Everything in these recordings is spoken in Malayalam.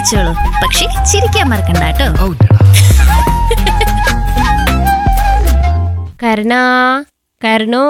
കഴിച്ചോളൂ പക്ഷെ ചിരിക്കാൻ മറക്കണ്ട കേട്ടോ കരുണാ കരുണോ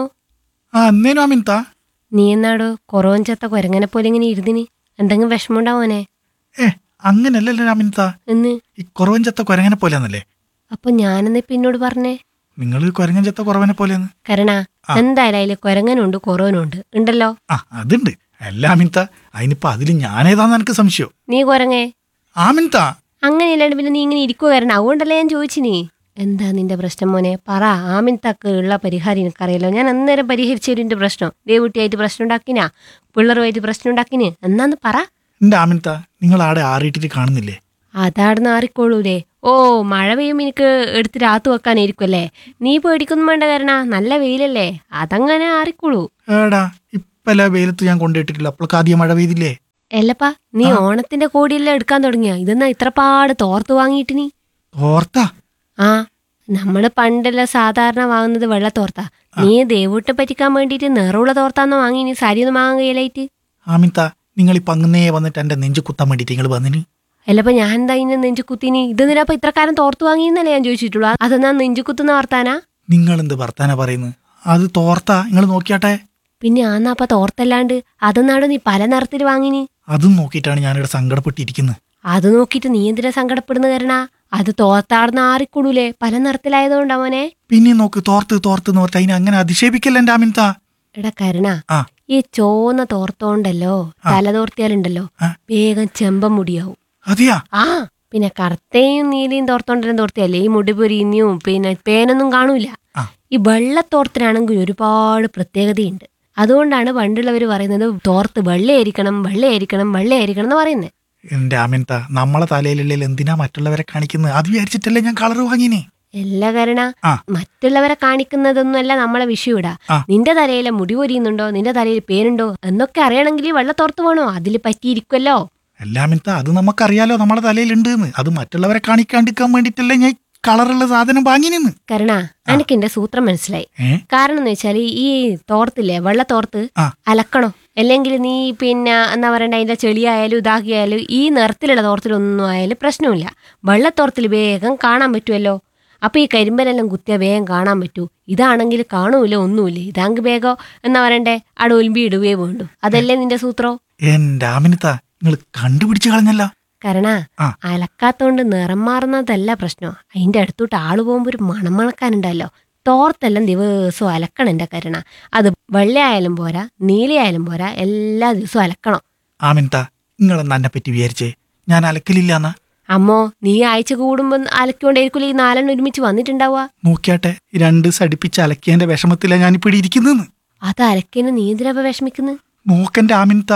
ആ എന്നേനും അമിൻത നീ എന്നാടോ കൊറോഞ്ചത്ത കൊരങ്ങനെ പോലെ ഇങ്ങനെ ഇരുന്നിന് എന്തെങ്കിലും വിഷമമുണ്ടാവോനെ ഏ അങ്ങനല്ലല്ലോ അമിൻത എന്ന് ഈ കുറവൻ ചത്ത കൊരങ്ങനെ പോലെന്നല്ലേ അപ്പൊ ഞാനെന്ന് പിന്നോട് പറഞ്ഞേ നിങ്ങൾ കൊരങ്ങൻ ചത്ത കുറവനെ പോലെന്ന് കരുണ എന്തായാലും അതില് കൊരങ്ങനുണ്ട് കൊറോനുണ്ട് ഉണ്ടല്ലോ ആ അതുണ്ട് അല്ല അമിൻത അതിനിപ്പോ അതിൽ ഞാനേതാന്ന് എനിക്ക് സംശയം നീ കൊരങ്ങേ ആമിൻത അങ്ങനെയല്ലാണ്ട് പിന്നെ നീ ഇങ്ങനെ ഇരിക്കുക കരണ അതുകൊണ്ടല്ലേ ഞാൻ ചോദിച്ചിനി എന്താ നിന്റെ പ്രശ്നം മോനെ പറ ആമിൻതക്ക് ഉള്ള പരിഹാരം എനിക്കറിയാലോ ഞാൻ അന്നേരം പരിഹരിച്ചു തരും എന്റെ പ്രശ്നം ദേവുട്ടിയായിട്ട് പ്രശ്നം ഉണ്ടാക്കിനാ പിള്ളറുമായിട്ട് പ്രശ്നം ഉണ്ടാക്കിന് എന്നാന്ന് പറ എന്റെ ആമിൻത നിങ്ങൾ ആടെ ആറിയിട്ടിട്ട് കാണുന്നില്ലേ അതാടുന്ന് ആറിക്കോളൂലേ ഓ മഴ പെയ്യുമ്പോ എനിക്ക് എടുത്ത് രാത്തു വെക്കാനായിരിക്കും അല്ലേ നീ പേടിക്കൊന്നും വേണ്ട കാരണ നല്ല വെയിലല്ലേ അതങ്ങനെ ആറിക്കോളൂ ഏടാ ഇപ്പല്ല വെയിലത്ത് ഞാൻ കൊണ്ടിട്ടിട്ടില്ല അപ്പോഴൊക്കെ ആദ്യം മഴ പെയ്തില്ലേ എല്ലപ്പാ നീ ഓണത്തിന്റെ കോടിയെല്ലാം എടുക്കാൻ തുടങ്ങിയ ഇതെന്നാ ഇത്രപാട് തോർത്ത് വാങ്ങിയിട്ട് നീ ഓർത്താ ആ നമ്മള് പണ്ടെല്ലാം സാധാരണ വാങ്ങുന്നത് വെള്ള തോർത്താ നീ ദേവൂട്ടെ പറ്റിക്കാൻ വേണ്ടിയിട്ട് നിറമുള്ള തോർത്താന്ന് വാങ്ങി നീ സാരിയൊന്നും വാങ്ങാൻ കഴിയലായിട്ട് ആമിൻത നിങ്ങൾ ഈ പങ്ങുന്നേ വന്നിട്ട് എന്റെ നെഞ്ച് കുത്താൻ വേണ്ടിട്ട് നിങ്ങൾ വന്നിന് അല്ലപ്പോ ഞാൻ എന്താ ഇന്നെ നെഞ്ചു കുത്തിനി ഇത് നിനപ്പ ഇത്ര കാലം തോർത്ത് വാങ്ങിയെന്നല്ലേ ഞാൻ ചോദിച്ചിട്ടുള്ളൂ അതെന്നാ നെഞ്ചു കുത്തുന്ന വർത്താനാ നിങ്ങൾ എന്ത് വർത്താന പറയുന്നത് അത് തോർത്താ നിങ്ങൾ നോക്കിയാട്ടെ പിന്നെ ആന്നാപ്പ തോർത്തല്ലാണ്ട് അതെന്നാടോ നീ പല നിറത്തിൽ വാങ്ങിനി അതും നോക്കിയിട്ടാണ് ഞാനിവിടെ സങ്കടപ്പെട്ടിരിക്കുന്നത് അത് നോക്കിയിട്ട് നീ എന്തിനാ സങ്കടപ്പെടുന്ന കാരണ അത് തോർത്താടുന്ന ആറിക്കൂടൂലേ പല നിറത്തിലായതുകൊണ്ടാ മോനെ പിന്നെ നോക്ക് തോർത്ത് തോർത്ത് എന്ന് പറഞ്ഞാൽ അതിനെ അങ്ങനെ അധിക്ഷേപിക്കല്ല എന്റെ ആമിൻത എടാ കരുണ ആ ഈ ചോന്ന തോർത്തോണ്ടല്ലോ തലതോർത്തിയാലുണ്ടല്ലോ ആ. വേഗം ചെമ്പം മുടിയാവും അതെയാ ആ പിന്നെ കറുത്തയും നീലയും തോർത്തോണ്ടെല്ലാം തോർത്തിയല്ലേ ഈ മുടി പൊരിഞ്ഞും പിന്നെ പേനൊന്നും കാണൂല ആ. ഈ വെള്ളത്തോർത്തിനാണെങ്കിൽ ഒരുപാട് പ്രത്യേകതയുണ്ട് അതുകൊണ്ടാണ് പണ്ടുള്ളവർ പറയുന്നത് തോർത്ത് വെള്ളയായിരിക്കണം വെള്ളയായിരിക്കണം വെള്ളയായിരിക്കണം എന്ന് പറയുന്നത് എന്റെ ആമിൻത നമ്മളെ തലയിലുള്ള എന്തിനാ മറ്റുള്ളവരെ കാണിക്കുന്നത് അത് വിചാരിച്ചിട്ടല്ലേ ഞാൻ കളർ വാങ്ങിനെ എല്ലാ കാരണ ആ. മറ്റുള്ളവരെ കാണിക്കുന്നതൊന്നുമല്ല നമ്മളെ വിഷയം ഇടാ ആ. നിന്റെ തലയിലെ മുടി പൊരിയുന്നുണ്ടോ നിന്റെ തലയിൽ പേനുണ്ടോ എന്നൊക്കെ അറിയണമെങ്കിൽ വെള്ളത്തോർത്ത് വേണോ അതിൽ പറ്റിയിരിക്കുമല്ലോ എല്ലാ ആമിൻത അത് നമുക്കറിയാലോ നമ്മളെ തലയിലുണ്ട് എന്ന് അത് മറ്റുള്ളവരെ കാണിക്കാണ്ടിരിക്കാൻ വേണ്ടിയിട്ടല്ലേ ഞാൻ കളറുള്ള സാധനം വാങ്ങിനെന്ന് കരുണ എനിക്ക് എന്റെ സൂത്രം മനസ്സിലായി ഏ കാരണം എന്ന് വെച്ചാൽ ഈ തോർത്തില്ലേ വെള്ളത്തോർത്ത് ആ. അലക്കണോ അല്ലെങ്കിൽ നീ പിന്നെ എന്താ പറയണ്ട അതിന്റെ ചെളിയായാലും ഇതാക്കിയാലും ഈ നിറത്തിലുള്ള തോർത്തിലൊന്നും ആയാലും പ്രശ്നമില്ല വെള്ളത്തോർത്തിൽ വേഗം കാണാൻ പറ്റുമല്ലോ അപ്പൊ ഈ കരിമ്പനെല്ലാം കുത്തിയാൽ വേഗം കാണാൻ പറ്റൂ ഇതാണെങ്കിൽ കാണൂല ഒന്നുമില്ല ഇതാങ്ക് വേഗം എന്നാ പറയണ്ടേ അവിടെ ഒലിമ്പി ഇടുകയേ വേണ്ടു അതല്ലേ നിന്റെ സൂത്രം എന്റെ ആമിനത്ത നിങ്ങൾ കണ്ടുപിടിച്ച് കളഞ്ഞല്ല കരണ ആ. അലക്കാത്തോണ്ട് നിറം മാറുന്നതല്ല പ്രശ്നം അതിന്റെ അടുത്തോട്ട് ആള് പോകുമ്പോ ഒരു മണം മണക്കാനുണ്ടല്ലോ തോർത്തെല്ലാം ദിവസവും അലക്കണം എന്റെ കരുണ അത് വെള്ളയായാലും പോരാ നീലയായാലും പോരാ എല്ലാ ദിവസവും അലക്കണം ആമിനത്ത നിങ്ങളെന്ന് എന്നെ പറ്റി വിചാരിച്ചേ ഞാൻ അലക്കലില്ല എന്നാ അമ്മോ നീ ആഴ്ച കൂടുമ്പോ അലക്കൊണ്ടേയിരിക്കില്ല ഈ നാലെണ്ണം ഒരുമിച്ച് വന്നിട്ടുണ്ടാവുക നോക്കിയാട്ടെ ഈ രണ്ട് സടിപ്പിച്ച് അലക്കിയതിന്റെ വിഷമത്തിലാണ് ഞാനിപ്പോ ഇവിടെ ഇരിക്കുന്നതെന്ന് അത് അലക്കിന് നീ എന്തിനാ വിഷമിക്കുന്നത് നോക്കെന്റെ ആമിനത്ത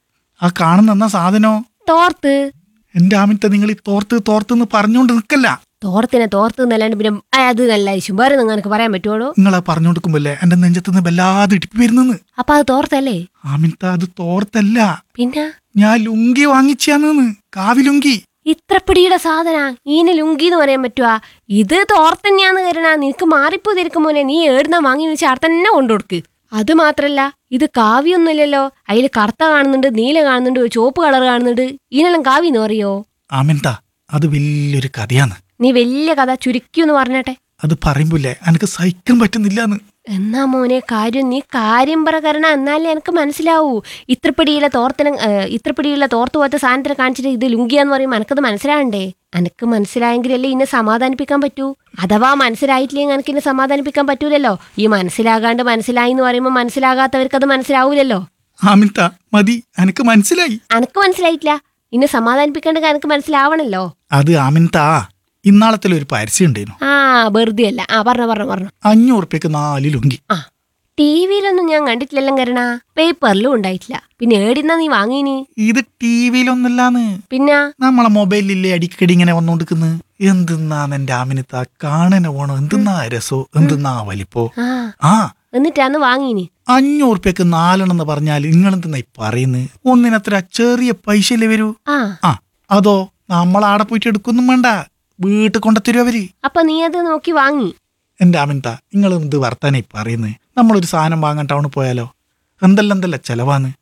ആ കാണുന്ന എന്നാ സാധനോ തോർത്ത് എന്റെ ആമിനത്ത നിങ്ങൾ ഈ തോർത്ത് തോർത്തെന്ന് പറഞ്ഞുകൊണ്ട് നിൽക്കല്ല തോർത്തിനെ തോർത്ത് എന്നല്ലാണ്ട് പിന്നെ ആ, അത് നല്ല ആവശ്യം വേറെ നിങ്ങൾക്ക് പറയാൻ പറ്റുമോ നിങ്ങളാ പറഞ്ഞു കൊടുക്കുമ്പല്ലേ എന്റെ നെഞ്ചത്തുനിന്ന് വല്ലാതെ ഇടിപ്പി വരുന്നെന്ന് അപ്പൊ അത് തോർത്തല്ലേ ആമിനത്ത അത് തോർത്തല്ല പിന്നെ ഞാൻ ലുങ്കി വാങ്ങിച്ചാന്ന് കാവിലുങ്കി ഇത്രപ്പിടിയുടെ സാധന ഈനെ ലുങ്കി എന്ന് പറയാൻ പറ്റുവാ ഇത് തോർത്തന്നെയാന്ന് കരുണ നിനക്ക് മാറിപ്പോ തിരക്കും മോനെ നീ ഏടുന്ന വാങ്ങി വെച്ചാൽ അവിടെ തന്നെ കൊണ്ടുകൊടുക്ക് അത് മാത്രല്ല ഇത് കാവ്യൊന്നുമില്ലല്ലോ അതിൽ കറുത്ത കാണുന്നുണ്ട് നീല കാണുന്നുണ്ട് ഒരു ചുവപ്പ് കളർ കാണുന്നുണ്ട് ഈനെല്ലാം കാവ്യം എന്ന് പറയോ ആമിനത്ത അത് വലിയൊരു കഥയാണ് നീ വലിയ കഥ ചുരുക്കിയൊന്ന് പറഞ്ഞട്ടെ അത് പറയുമ്പോലെ എനിക്ക് സഹിക്കാൻ പറ്റുന്നില്ലാന്ന് എന്നാ മോനെ കാര്യം നീ കാര്യം പറ കരണ എന്നാലേ എനിക്ക് മനസ്സിലാവൂ ഇത്രപ്പിടിയുള്ള തോർത്തിനെ ഏഹ്, ഇത്രപ്പിടിയുള്ള തോർത്ത് പോലത്തെ സാധനത്തിനെ കാണിച്ചിട്ട് ഇത് ലുങ്കിയാന്ന് പറയുമ്പോൾ എനിക്കത് മനസ്സിലാവണ്ടേ എനിക്ക് മനസ്സിലായെങ്കിലല്ലേ ഇന്നെ സമാധാനിപ്പിക്കാൻ പറ്റൂ അഥവാ മനസ്സിലായിട്ടില്ലെങ്കിൽ എനിക്ക് ഇന്നെ സമാധാനിപ്പിക്കാൻ പറ്റൂലല്ലോ ഈ മനസ്സിലാകാണ്ട് മനസ്സിലായി എന്ന് പറയുമ്പോൾ മനസ്സിലാകാത്തവർക്ക് അത് മനസ്സിലാവൂലല്ലോ ആമിനത്ത മതി എനിക്ക് മനസ്സിലായി എനിക്ക് മനസ്സിലായിട്ടില്ല ഇന്നെ സമാധാനിപ്പിക്കേണ്ട എനിക്ക് മനസ്സിലാവണല്ലോ അത് ആമിനത്ത ഇന്നാളത്തിലെ ഒരു പരസ്യം ഉണ്ടായിരുന്നു ആ വെറുതെ അല്ല ആ പറഞ്ഞോ പറഞ്ഞോ പറഞ്ഞോ അഞ്ഞൂറ് ഉറുപ്പ്യക്ക് നാല് ലുങ്കി ആ ടി വിയിലൊന്നും ഞാൻ കണ്ടിട്ടില്ലല്ലോ കരണ പേപ്പറിലും ഉണ്ടായിട്ടില്ല പിന്നെ ഏടിന്നാ നീ വാങ്ങീനി ഇത് ടി വിയിലൊന്നല്ലാന്ന് പിന്നെ നമ്മളെ മൊബൈലില്ലേ അടിക്കടി ഇങ്ങനെ വന്നോണ്ടിരിക്കുന്നത് എന്തിന്നാന്ന് എന്റെ ആമിനത്ത കാണന പോണോ എന്തിന്നാ രസോ എന്തിന്നാ വലിപ്പോ ആ ആ എന്നിട്ടാന്ന് വാങ്ങീനി അഞ്ഞൂറ് ഉറുപ്പ്യക്ക് നാലെണ്ണം എന്ന് പറഞ്ഞാൽ നിങ്ങൾ എന്തിനാ ഈ പറയുന്നത് ഒന്നിനത്ര ചെറിയ പൈസയല്ലേ വരൂ ആ ആ അതോ നമ്മളാടെ പോയിട്ട് എടുക്കൊന്നും വേണ്ട വീട്ടിൽ കൊണ്ടുത്തരും അവര് അപ്പൊ നീ അത് നോക്കി വാങ്ങി എന്റെ അമിൻത നിങ്ങൾ എന്ത് വർത്താനായി പറയുന്നത് നമ്മളൊരു സാധനം വാങ്ങാൻ ടൗണിൽ പോയാലോ എന്തെല്ലാം എന്തെല്ലാം ചെലവാന്ന്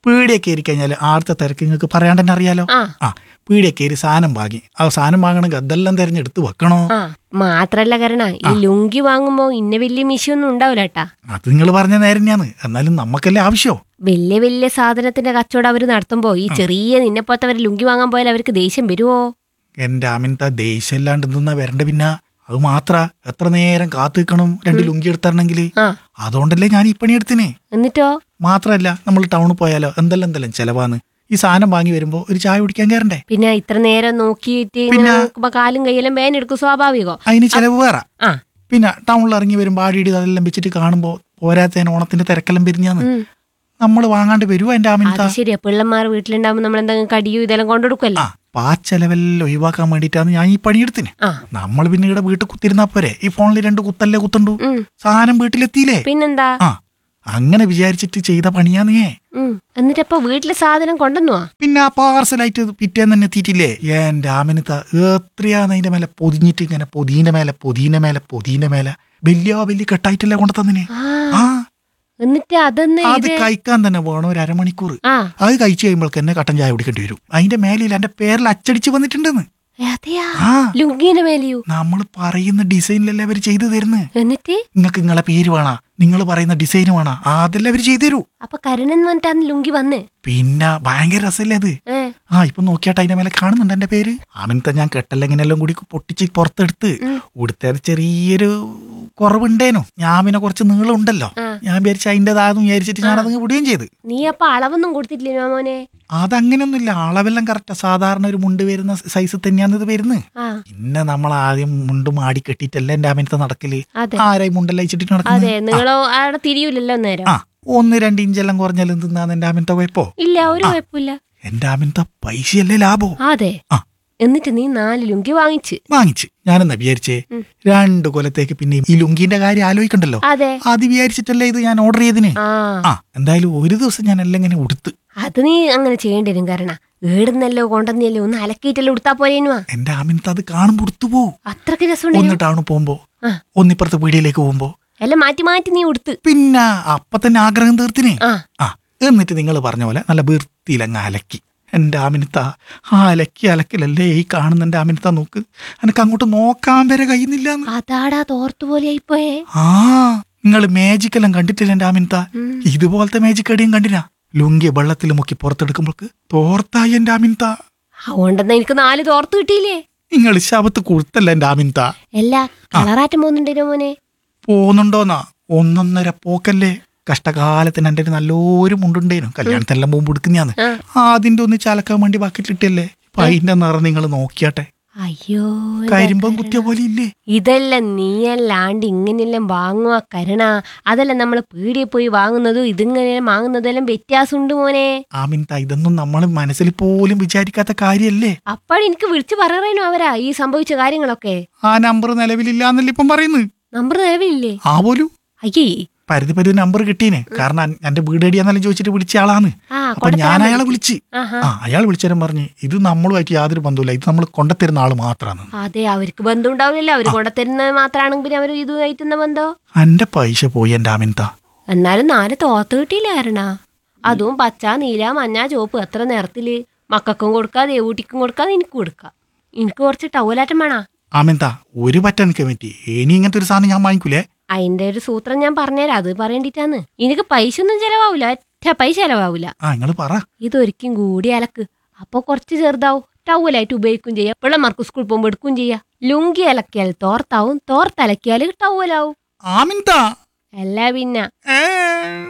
പീടിയെ കയറി കഴിഞ്ഞാൽ ആദ്യത്തെ തിരക്ക് നിങ്ങൾക്ക് പറയാണ്ട് തന്നെ അറിയാലോ ആ ആ പീടിയെ കയറി സാധനം വാങ്ങി ആ സാധനം വാങ്ങണമെങ്കിൽ അതെല്ലാം തിരഞ്ഞെടുത്ത് വെക്കണോ ആ മാത്രല്ല കരണ ഈ ലുങ്കി വാങ്ങുമ്പോ ഇന്ന വലിയ മിഷൊന്നും ഉണ്ടാവില്ല കേട്ടാ അത് നിങ്ങൾ പറഞ്ഞ നേരം തന്നെയാണ് എന്നാലും നമുക്കല്ലേ ആവശ്യമോ വലിയ വലിയ സാധനത്തിന്റെ കച്ചവടം അവര് നടത്തുമ്പോ ഈ ചെറിയ നിന്നെപ്പോത്തവര് ലുങ്കി വാങ്ങാൻ പോയാൽ അവർക്ക് ദേഷ്യം വരുവോ എന്റെ അമിനത്ത ദേഷ്യം ഇല്ലാണ്ട് നിന്നാ വരണ്ട പിന്നെ അത് മാത്ര എത്ര നേരം കാത്തു നിൽക്കണം രണ്ട് ലുങ്കി എടുത്തരണമെങ്കിൽ ആ അതുകൊണ്ടല്ലേ ഞാൻ ഈ പണി എടുത്തിനെ എന്നിട്ടോ മാത്രല്ല നമ്മൾ ടൗണിൽ പോയാലോ എന്തെല്ലാം എന്തെല്ലാം ചെലവാന്ന് ഈ സാധനം വാങ്ങി വരുമ്പോ ഒരു ചായ കുടിക്കാൻ കയറണ്ടേ പിന്നെ ഇത്ര നേരം നോക്കിയിട്ട് ഇങ്ങനെ നോക്കുമ്പോ കാലും കൈയെല്ലാം വേനെടുക്കും സ്വാഭാവികോ അതിന് ചെലവ് വേറെ ആ പിന്നെ ടൗണിൽ ഇറങ്ങി വരുമ്പോൾ ആടിയിടി അതെല്ലാം വെച്ചിട്ട് കാണുമ്പോൾ പോരാത്തതിന് ഓണത്തിന്റെ തിരക്കെല്ലാം പിരിഞ്ഞാന്ന് ഉം. നമ്മൾ വാങ്ങാണ്ട് വരുവോ എന്റെ അമിനത്ത അത് ശരിയാ പിള്ളമാർ വീട്ടിലുണ്ടാവുമ്പോ നമ്മൾ എന്തെങ്കിലും കടിയോ ഇതെല്ലാം കൊണ്ടെടുക്കല്ലേ ആ അപ്പൊ ആ ചെലവെല്ലാം ഒഴിവാക്കാൻ വേണ്ടിയിട്ടാണ് ഞാൻ ഈ പണിയെടുത്തിന് ആ നമ്മൾ പിന്നെ ഇവിടെ വീട്ടിൽ കുത്തിരുന്നാ പോരെ ഈ ഫോണിൽ രണ്ട് കുത്തല്ലേ കുത്തണ്ടു ഉം. സാധനം വീട്ടിലെത്തിയില്ലേ പിന്നെന്താ ആ അങ്ങനെ വിചാരിച്ചിട്ട് ചെയ്ത പണിയാന്നേ ഉം എന്നിട്ടപ്പോ വീട്ടിലെ സാധനം കൊണ്ടുവന്നുവാ പിന്നെ ആ പാർസലായിട്ട് പിറ്റേന്ന് തന്നെ എത്തിയിട്ടില്ലേ എന്റെ ആമിനത്ത എത്രയാന്ന് അതിന്റെ മേലെ പൊതിഞ്ഞിട്ട് ഇങ്ങനെ പൊതീന്റെ മേലെ പൊതീന്റെ മേലെ പൊതീന്റെ മേലെ വലിയ വലിയ കെട്ടായിട്ടല്ലേ കൊണ്ടു തന്നിനെ ആ ആ എന്നിട്ട് അതൊന്ന് അത് ഇത് കഴിക്കാൻ തന്നെ വേണം ഒരു അരമണിക്കൂർ ആ അത് കഴിച്ചു കഴിയുമ്പോഴേക്ക് എന്നെ കട്ടൻ ചായ കുടിക്കേണ്ടി വരും അതിന്റെ മേലിൽ എന്റെ പേരിൽ അച്ചടിച്ച് വന്നിട്ടുണ്ടെന്ന് അതെയാ ആ ലുങ്കിന്റെ മേലെയോ നമ്മൾ പറയുന്ന ഡിസൈനിലല്ലേ അവർ ചെയ്തു തരുന്നത് എന്നിട്ട് നിങ്ങൾക്ക് നിങ്ങളെ പേര് വേണ നിങ്ങൾ പറയുന്ന ഡിസൈൻ വേണ അതെല്ലാം അവർ ചെയ്തു തരൂ അപ്പൊ കരുണൻ വന്നിട്ടാണ് ലുങ്കി വന്ന് പിന്നെ ഭയങ്കര രസമല്ലേ അത് ഏ ആ ഇപ്പൊ നോക്കിയാട്ട് അതിന്റെ മേലെ കാണുന്നുണ്ട് എന്റെ പേര് അവനത്തെ ഞാൻ കെട്ടല്ലെങ്കിനെല്ലാം കൂടി പൊട്ടിച്ച് പുറത്തെടുത്ത് ഉം. ഉടുത്തത് ചെറിയൊരു കുറവുണ്ടേനു ഞാൻ പിന്നെ കുറച്ച് നീളം ഉണ്ടല്ലോ ആ. ഞാൻ വിചാരിച്ച അതിൻ്റെതാകും വിചാരിച്ചിട്ട് ഞാൻ അതങ്ങ് വിടുകയും ചെയ്ത് നീ അപ്പൊ അളവൊന്നും കൊടുത്തിട്ടില്ലേ മോനെ അതങ്ങനെയൊന്നുമില്ല അളവെല്ലാം കറക്റ്റാ സാധാരണ ഒരു മുണ്ട് വരുന്ന സൈസ് തന്നെയാണ് ഇത് വരുന്നത് ആ പിന്നെ നമ്മൾ ആദ്യം മുണ്ട് മാടി കെട്ടിയിട്ടല്ല എന്റെ അമിനത്തെ നടക്കല് അതെ ആരായി മുണ്ടെല്ലാം അയച്ചിട്ട് അതെ നടക്കുന്നത് നിങ്ങളോ അവിടെ തിരിയൂലല്ലോ നേരം ആ ഒന്ന് രണ്ട് ഇഞ്ചെല്ലാം കുറഞ്ഞാലും തിന്നാന്ന് എന്റെ അമിനത്തെ കുഴപ്പോ ഇല്ല ഒരു കുഴപ്പമില്ല എന്റെ അമിനത്തെ പൈസയല്ലേ ലാഭോ അതെ ആ. എന്നിട്ട് നീ നാല് ലുങ്കി വാങ്ങിച്ച് വാങ്ങിച്ച് ഞാനെന്നാ വിചാരിച്ചേ ഉം. രണ്ട് കൊല്ലത്തേക്ക് പിന്നെ ഈ ലുങ്കിന്റെ കാര്യം ആലോചിക്കണ്ടല്ലോ അതെ അത് വിചാരിച്ചിട്ടല്ലേ ഇത് ഞാൻ ഓർഡർ ചെയ്തിന് ആ ആ എന്തായാലും ഒരു ദിവസം ഞാൻ എല്ലാം ഇങ്ങനെ ഉടുത്ത് അത് നീ അങ്ങനെ ചെയ്യേണ്ടി വരും കാരണം ഏടുന്നല്ലോ കൊണ്ടുവന്നല്ലോ ഒന്ന് അലക്കിയിട്ടല്ലോ ഉടുത്താ പോരേനുവാ എന്റെ അമിനത്ത് അത് കാണുമ്പോ ഉടുത്തു പോവും അത്രക്ക് രസമുണ്ട് ഒന്ന് ടൗണിൽ പോകുമ്പോ ആ. ഒന്നിപ്പുറത്തെ പീടിയിലേക്ക് പോകുമ്പോ എല്ലാം മാറ്റി മാറ്റി നീ ഉടുത്ത് പിന്നെ അപ്പൊ തന്നെ ആഗ്രഹം തീർത്തിനെ ആ ആ എന്നിട്ട് നിങ്ങൾ പറഞ്ഞ പോലെ നല്ല വൃത്തിയിലങ്ങ് അലക്കി എൻ്റെ ആമിനത്ത ആ അലക്കി അലക്കലല്ലേ ഈ കാണുന്ന എൻ്റെ ആമിനത്ത നോക്ക് എനിക്ക് അങ്ങോട്ട് നോക്കാൻ വരെ കഴിയുന്നില്ല അതാടാ തോർത്തു പോലെ ആയിപ്പോയേ ആ നിങ്ങൾ മാജിക്കെല്ലാം കണ്ടിട്ടില്ല എൻ്റെ ആമിനത്ത ഉം. ഇതുപോലത്തെ മാജിക് അടിയും കണ്ടിനാ ലുങ്കി വെള്ളത്തിൽ മുക്കി പുറത്തെടുക്കുമ്പോൾക്ക് തോർത്തായി എൻ്റെ ആമിനത്ത അതുകൊണ്ടെന്നാ എനിക്ക് നാല് തോർത്ത് കിട്ടിയില്ലേ നിങ്ങൾ ശബത്ത് കൊടുത്തല്ല എൻ്റെ ആമിനത്ത എല്ലാ കളറാറ്റം പോകുന്നുണ്ടേനോ മോനെ പോകുന്നുണ്ടോന്നാ ഒന്നൊന്നര പോക്കല്ലേ കഷ്ടകാലത്തിന് എൻ്റെ ഒരു നല്ലൊരു മുണ്ടുണ്ടേനു കല്യാണത്തിനെല്ലാം പോകുമ്പോൾ എടുക്കുന്നയാന്ന് ആ അതിന്റെ ഒന്ന് ചലക്കാൻ വേണ്ടി ബക്കറ്റിലിട്ടല്ലേ അപ്പൊ അതിന്റെ നിറം നിങ്ങൾ നോക്കിയാട്ടെ അയ്യോ എന്റെ കരിമ്പം കരുണ. കുത്തിയ പോലെ ഇല്ലേ ഇതെല്ലാം നീയല്ലാണ്ട് ഇങ്ങനെയെല്ലാം വാങ്ങുക കരുണ അതെല്ലാം നമ്മൾ പീടിയെ പോയി വാങ്ങുന്നതും ഇതിങ്ങനെ വാങ്ങുന്നതും എല്ലാം വ്യത്യാസമുണ്ട് മോനെ ആമിൻത ഇതൊന്നും നമ്മൾ മനസ്സിൽ പോലും വിചാരിക്കാത്ത കാര്യല്ലേ അപ്പോഴെനിക്ക് വിളിച്ചു പറയണോ അവരാ ഈ സംഭവിച്ച കാര്യങ്ങളൊക്കെ ആ നമ്പർ നിലവിലില്ലാന്നല്ലേ ഇപ്പം പറയുന്നത് നമ്പർ നിലവിലില്ലേ ആ പോലും അയ്യേ പരിധി പരി നമ്പർ കിട്ടീനെ കാരണം എന്റെ വീട് എടിയാന്നെല്ലാം ചോദിച്ചിട്ട് വിളിച്ച ആളാണ് ആ അപ്പൊ കൊണ്ടുത്തരാൻ ഞാൻ മതി. അയാളെ വിളിച്ച് ആഹാ. ആ അയാൾ വിളിച്ചേരം പറഞ്ഞ് ഇത് നമ്മളുമായിട്ട് യാതൊരു ബന്ധമില്ല ഇത് നമ്മൾ കൊണ്ടുത്തരുന്ന ആള് മാത്രമാണ് അതെ അവർക്ക് ബന്ധം ഉണ്ടാവില്ലല്ലോ അവര് കൊണ്ടുത്തരുന്നത് മാത്രമാണെങ്കിൽ പിന്നെ അവർ ഇത് കഴിക്കുന്ന ബന്ധോ എന്റെ പൈസ പോയി എന്റെ ആമിൻത എന്നാലും നാല് തോത്ത് കിട്ടിയില്ല കാരണ അതും പച്ച നീല മഞ്ഞ ചുവപ്പ് എത്ര നിറത്തില് മക്കൾക്കും കൊടുക്കാം ദേവൂട്ടിക്കും കൊടുക്കാം എനിക്ക് കൊടുക്കാം എനിക്ക് കുറച്ച് ടവലാറ്റം വേണ ആമിൻത ഒരു പറ്റ എനിക്ക് പറ്റി ഇനി ഇങ്ങനത്തെ ഒരു സാധനം ഞാൻ വാങ്ങിക്കൂലേ അതിന്റെ ഒരു സൂത്രം ഞാൻ പറഞ്ഞുതരാം അത് പറയേണ്ടിട്ടാന്ന് എനിക്ക് പൈസ ഒന്നും ചെലവാവൂല ഒറ്റ പൈസ ചെലവാവൂല ആ നിങ്ങൾ പറ ഇതൊരിക്കും കൂടി അലക്ക് അപ്പൊ കുറച്ച് ചെറുതാവും ടവലായിട്ട് ഉപയോഗിക്കും ചെയ്യാം പിള്ളമാർക്ക് സ്കൂളിൽ പോകുമ്പോൾ എടുക്കും ചെയ്യാം ലുങ്കി അലക്കിയാൽ തോർത്താവും തോർത്തലക്കിയാൽ ടവലാവും ആമിൻത അല്ല പിന്നെ ഏ